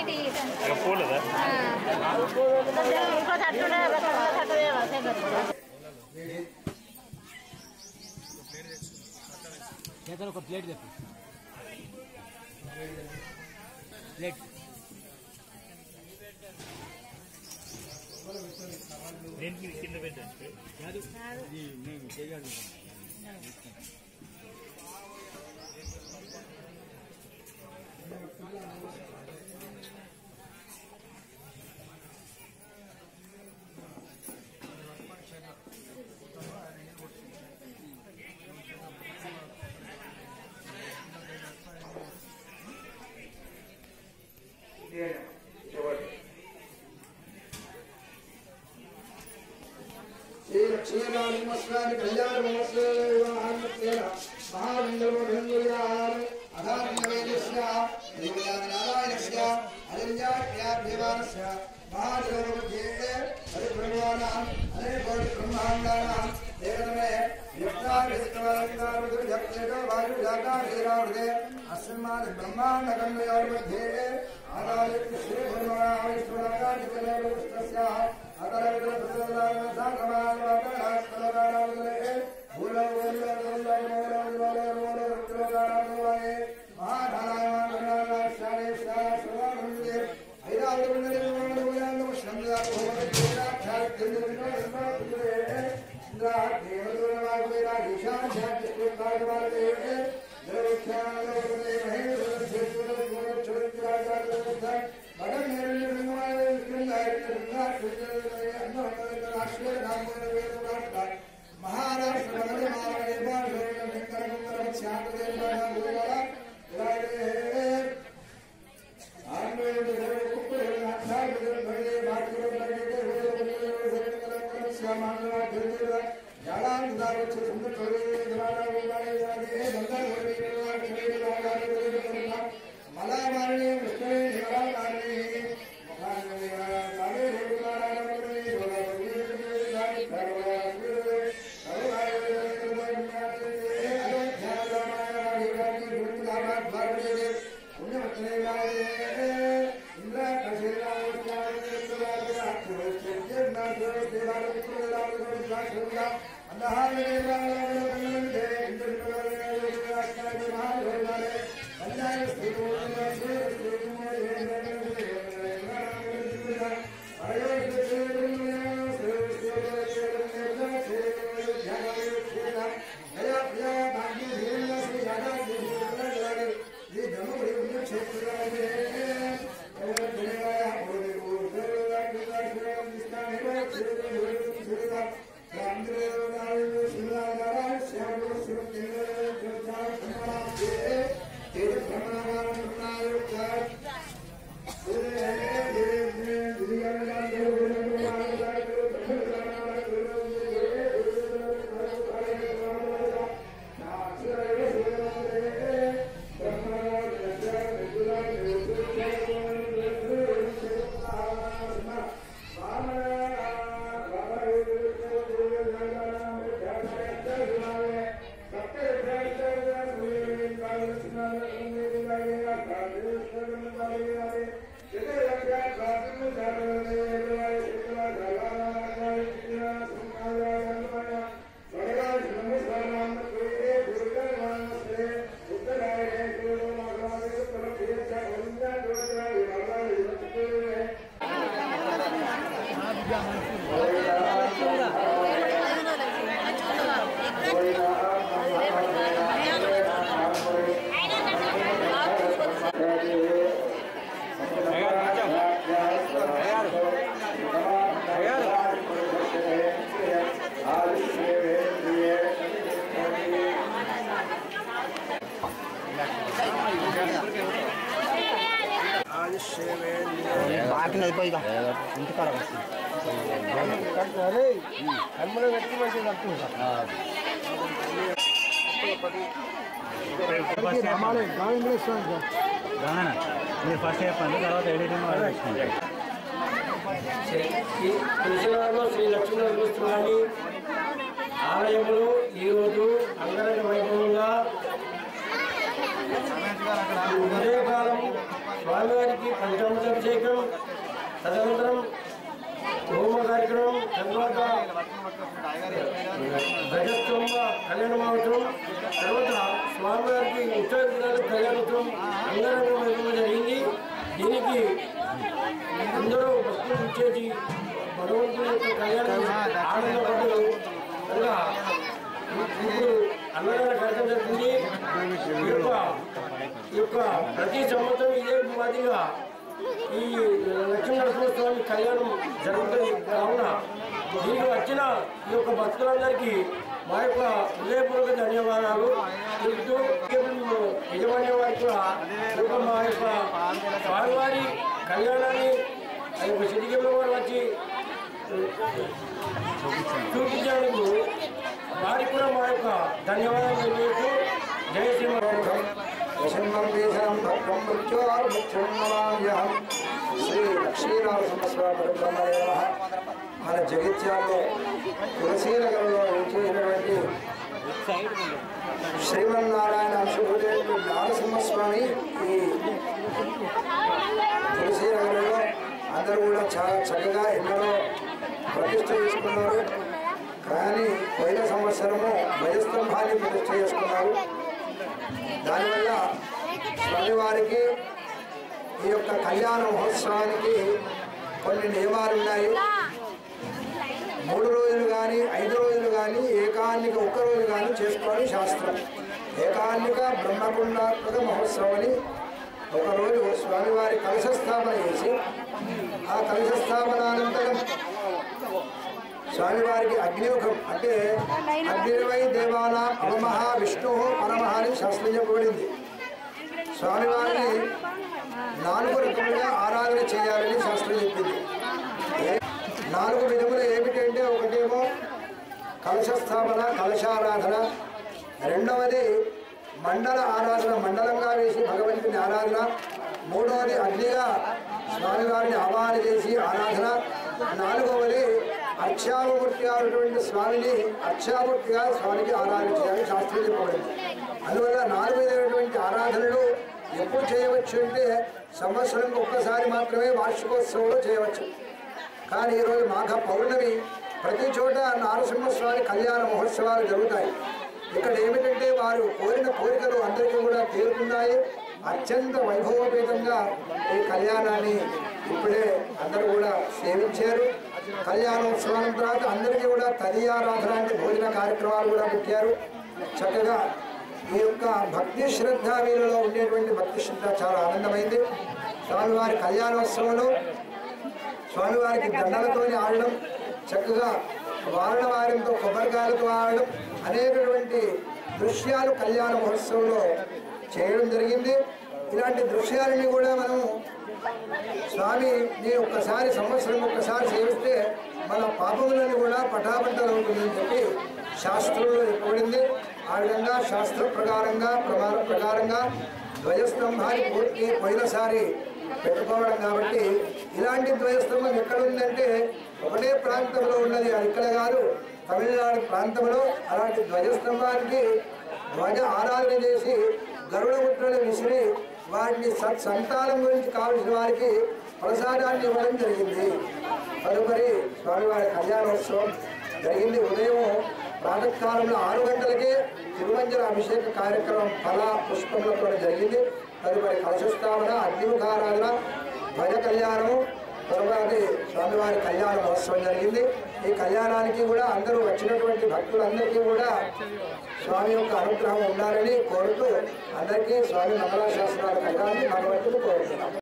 ఇటు ఇటు. పోలేదా ఆ. ఇంకో తట్టు తట్టు చేతను ఒక ప్లేట్ చెప్పు ప్లేట్ దేనికి కింద పెట్టండి కాదు ఇది మేము చేయాలి శ్రీ లక్ష్మీనారాయణ నమస్కారం కళ్యాణ నమస్కారం మహామంగళమోధంగులాం అధారణవేదస్య నారాయణస్య అలింజాభ్యాభ్యమానస్య మహాదేవమధ్యే పరిబ్రహ్మాణాం అనేక కోటి బ్రహ్మాండానాం దేవతమే అస్మాన్ బ్రహ్మాండ కన్వయోర్मध्ये ఆదాయ శ్రీ భగవాన్ మహారాష్ట్ర బాకినది పోయి ఇంటికాడ మీరు ఫస్ట్ చెప్పండి తర్వాత ఎడిటింగ్ వాళ్ళు తీసుకుంటారు శ్రీ తులసిరామ శ్రీ లక్ష్మీనరసింహస్వామి ఆలయంలో ఈరోజు అంగరంగ వైభవంగా ఉదయకాలం స్వామివారికి పంచామృత సంవత్సరం తర్వాత ధ్వజస్తంభ కళ్యాణ మహోత్సవం తర్వాత స్వామివారికి ఉత్తర దినాలు కళ్యాణోత్సవం అంగరంగ వైభవం జరిగింది దీనికి అందరూ భక్తులు ఇచ్చేసి భగవంతుని యొక్క కళ్యాణం ఆనందపడ్డారు కనుక ఇప్పుడు అన్నదాన కార్యక్రమం జరుగుతుంది ఈ యొక్క ఈ యొక్క ప్రతి సంవత్సరం ఇదే మాదిరిగా ఈ లక్ష్మీనరసింహస్వామి కళ్యాణం జరుగుతుంది కావున దీనికి వచ్చిన ఈ యొక్క భక్తులందరికీ మా యొక్క హృదయపూర్వక ధన్యవాదాలు తెలుపుతూ యజమాన్య వారికి కూడా ఈ యొక్క మా యొక్క స్వామివారి కళ్యాణాన్ని ఆ యొక్క సిద్ధికేపుల వారు వచ్చి చూపించేందుకు వారికి కూడా మా యొక్క ధన్యవాదాలు తెలియజేస్తూ జయ శ్రీమన్ వశన్మేషం భక్తం మృత్యోర్ముఖ్యం శ్రీ లక్ష్మీనరసింహస్వామి బ్రహ్మదేవ మన జగిత్యాల్లో తులసీనగరంలో ఉంచేసినటువంటి శ్రీమన్నారాయణ అంశుభుదేవుడు నారసింహస్వామి ఈ తులసీనగరంలో అందరూ కూడా చాలా చక్కగా ఎన్నడో ప్రతిష్ట చేసుకున్నారు కానీ పోయిన సంవత్సరము ధ్వజస్తంభాన్ని ప్రతిష్ట చేసుకున్నారు దానివల్ల స్వామివారికి ఈ యొక్క కళ్యాణ మహోత్సవానికి కొన్ని నియమాలు ఉన్నాయి మూడు రోజులు కానీ ఐదు రోజులు కానీ ఏకాన్నిక ఒక్క రోజు కానీ చేసుకోవాలి శాస్త్రం ఏకాన్నిక బ్రహ్మకుండాత్మక మహోత్సవం అని ఒకరోజు స్వామివారి కలశ స్థాపన చేసి ఆ కలశ స్థాపన అనంతరం స్వామివారికి అగ్నిముఖం అంటే అగ్నివై దేవాల పరమహ విష్ణు పరమహ అని శాస్త్రం చెప్పబడింది స్వామివారిని నాలుగు రకములుగా ఆరాధన చేయాలని శాస్త్రం చెప్పింది ఏ- నాలుగు విధములు ఏమిటంటే ఒకటేమో కలశ స్థాపన కలశారాధన రెండవది మండల ఆరాధన మండలంగా వేసి భగవంతుని ఆరాధన మూడవది అగ్నిగా స్వామివారిని ఆవాహన చేసి ఆరాధన నాలుగవది అక్షామూర్తిగా ఉన్నటువంటి స్వామిని అక్షామూర్తిగా స్వామికి ఆరాధన చేయాలని శాస్త్రం చెప్పబడింది అందువల్ల నాలుగు విధమైనటువంటి ఆరాధనలు ఎప్పుడు చేయవచ్చు అంటే సంవత్సరంకి ఒక్కసారి మాత్రమే వార్షికోత్సవంలో చేయవచ్చు కానీ ఈరోజు మాఘ పౌర్ణమి ప్రతి చోట నారసింహస్వామి కళ్యాణ మహోత్సవాలు జరుగుతాయి ఇక్కడ ఏమిటంటే వారు కోరిన కోరికలు అందరికీ కూడా తీరుతున్నాయి అత్యంత వైభవపేతంగా ఈ కళ్యాణాన్ని ఇప్పుడే అందరూ కూడా సేవించారు కళ్యాణోత్సవం తర్వాత అందరికీ కూడా తదియారాధన అంటే భోజన కార్యక్రమాలు కూడా పెట్టారు చక్కగా ఈ యొక్క భక్తి శ్రద్ధ వీళ్ళలో ఉండేటువంటి భక్తి శ్రద్ధ చాలా ఆనందమైంది స్వామివారి కళ్యాణోత్సవంలో స్వామివారికి దండలతోని ఆడడం చక్కగా వారణ వారంతో కొబ్బరికాయలతో ఆడడం అనేకటువంటి దృశ్యాలు కళ్యాణ మహోత్సవంలో చేయడం జరిగింది ఇలాంటి దృశ్యాలని కూడా మనం స్వామిని ఒక్కసారి సంవత్సరం ఒక్కసారి సేవిస్తే మన పాపములను కూడా పటాపంటలు అవుతుందని చెప్పి శాస్త్రంలో చెప్పబడింది ఆ విధంగా శాస్త్ర ప్రకారంగా ప్రమాణ ప్రకారంగా ధ్వజస్తంభాన్ని పూర్తి పోయినసారి పెట్టుకోవడం కాబట్టి ఇలాంటి ధ్వజస్తంభం ఎక్కడ ఉందంటే ఒకటే ప్రాంతంలో ఉన్నది అది ఇక్కడ కాదు తమిళనాడు ప్రాంతంలో అలాంటి ధ్వజస్తంభానికి ధ్వజ ఆరాధన చేసి గరుడ ముద్రలు విసిరి వాటిని సత్ సంతానం గురించి కావలసిన వారికి ప్రసాదాన్ని ఇవ్వడం జరిగింది తదుపరి స్వామివారి కళ్యాణోత్సవం జరిగింది ఉదయం ప్రాతకాలంలో ఆరు గంటలకే తిరువంజన అభిషేక కార్యక్రమం ఫల పుష్పములతో జరిగింది తదుపరి కలశస్థాపన అగ్నిముఖారాధన ధ్వజ కళ్యాణము తరువాతి స్వామివారి కళ్యాణ మహోత్సవం జరిగింది ఈ కళ్యాణానికి కూడా అందరూ వచ్చినటువంటి భక్తులందరికీ కూడా స్వామి యొక్క అనుగ్రహం ఉండాలని కోరుతూ అందరికీ స్వామి మంగళాశాస్త్రాలు కలగాలని భగవంతుడు కోరుతున్నాం